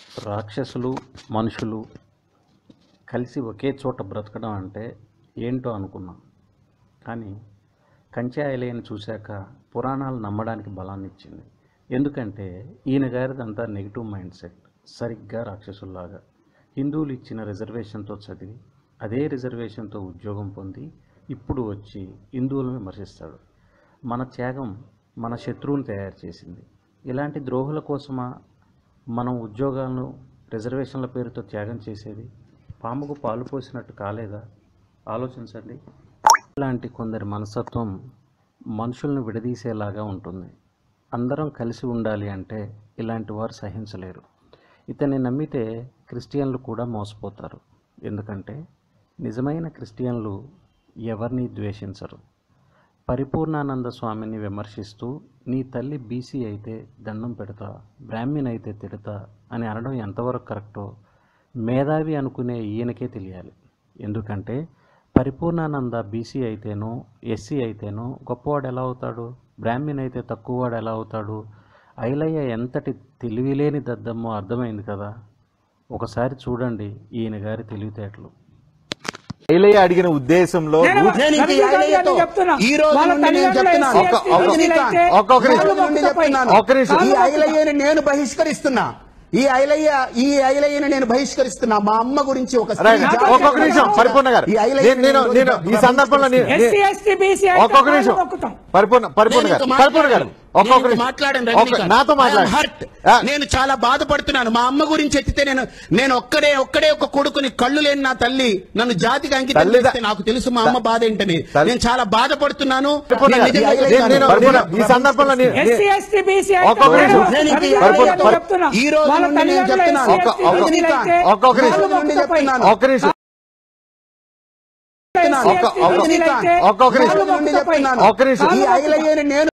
రాక్షసులు మనుషులు కలిసి ఒకే చోట బ్రతకడం అంటే ఏంటో అనుకున్నాం కానీ కంచె ఐలయ్యని చూశాక పురాణాలు నమ్మడానికి బలాన్ని ఇచ్చింది ఎందుకంటే ఈయన గారిదంతా నెగిటివ్ మైండ్ సెట్ సరిగ్గా రాక్షసుల్లాగా హిందువులు ఇచ్చిన రిజర్వేషన్తో చదివి అదే రిజర్వేషన్తో ఉద్యోగం పొంది ఇప్పుడు వచ్చి హిందువులను విమర్శిస్తాడు మన త్యాగం మన శత్రువుని తయారు చేసింది ఇలాంటి ద్రోహుల కోసమా మనం ఉద్యోగాలను రిజర్వేషన్ల పేరుతో త్యాగం చేసేది పాముకు పాలు పోసినట్టు కాలేదా ఆలోచించండి ఇలాంటి కొందరి మనస్తత్వం మనుషుల్ని విడదీసేలాగా ఉంటుంది అందరం కలిసి ఉండాలి అంటే ఇలాంటి వారు సహించలేరు ఇతన్ని నమ్మితే క్రిస్టియన్లు కూడా మోసపోతారు ఎందుకంటే నిజమైన క్రిస్టియన్లు ఎవరిని ద్వేషించరు పరిపూర్ణానంద స్వామిని విమర్శిస్తూ నీ తల్లి బీసీ అయితే దండం పెడతా బ్రాహ్మణ్ అయితే తిడతా అని అనడం ఎంతవరకు కరెక్టో మేధావి అనుకునే ఈయనకే తెలియాలి ఎందుకంటే పరిపూర్ణానంద బీసీ అయితేనో ఎస్సీ అయితేనో గొప్పవాడు ఎలా అవుతాడు బ్రాహ్మణ్ అయితే తక్కువవాడు ఎలా అవుతాడు ఐలయ్య ఎంతటి తెలివిలేని దద్దమ్మో అర్థమైంది కదా ఒకసారి చూడండి ఈయన గారి తెలివితేటలు ఐలయ్య అడిగిన ఉద్దేశంలో నేను రూట్ నేను రజనీకాంత్ ఈ గారు ఐలయ్యతో చెప్తున్నా. ఈ రోజు వాళ్ళ నుండి నేను తల్లిదండ్రులు చెప్తున్నాను SC, ఒక్క- ఒక్క- రజనీకాంత్, ఒక్క- ఒక్క నిమిషం. ఈ రోజు నుండి చెప్తున్నాను ఒక్క నిమిషం. ఈ ఐలయ్యని నేను బహిష్కరిస్తున్నా ఈ ఐలయ్య ఈ ఐలయ్యని నేను బహిష్కరిస్తున్నా మా అమ్మ గురించి ఒక స్త్రీ రైట్. జాతి ఒక్కొక్క నిమిషం పరిపూర్ణ గారు ఈ ఐలయ్యని నేను నేను నేను నేను ఈ సందర్భంలో నేను- ఎస్సీ నేను- ఎస్టీ బీసీ ఒక్కొక్క నిమిషం పరిపూర్ణ పరిపూర్ణ నేను గారు ఇంకా పరిపూర్ణ గారు మాట్లాడాను. ఒక్కొక్క నేను ఇంకా నిమిషం మాట్లాడాను ఒక్క- రజనీకాంత్. నాతో I am మాట్లాడు hurt. ఆ, నేను చాలా బాధపడుతున్నాను మా అమ్మ గురించి ఎత్తితే నేను నేను ఒక్కడే ఒక్కడే ఒక కొడుకుని కళ్ళు లేని నా తల్లి నన్ను జాతికి అంకితం తల్లిద- చేస్తే నాకు తెలుసు మా అమ్మ బాధ ఏంటని తల్లి- నేను చాలా బాధపడుతున్నాను పరిపూర్ణ నేను గారు, నిజంగా నేను- చెప్తాను. నేను- పరిపూర్ణ, ఈ సందర్భంలో నేను- ఎస్సీ ఎస్టీ బీసీ ఒక్కొక్క నిమిషం. నేను ఇంకా పరిపూర్ణ- ఐలయ్యతో పరి- ఈ రోజు నుండి నేను చెప్తున్నాను. ఒక్క- ఒక్క- ఒక్కొక్క నిమిషం. ఒక్క నిమిషం ఒక్క- ఒక్క- రజనీకాంత్, ఒక్కొక్క నిమిషం. ఈ రోజు నుండి చెప్తున్నాను. ఒక్క నిమిషం. ఈ ఐలయ్యని నేను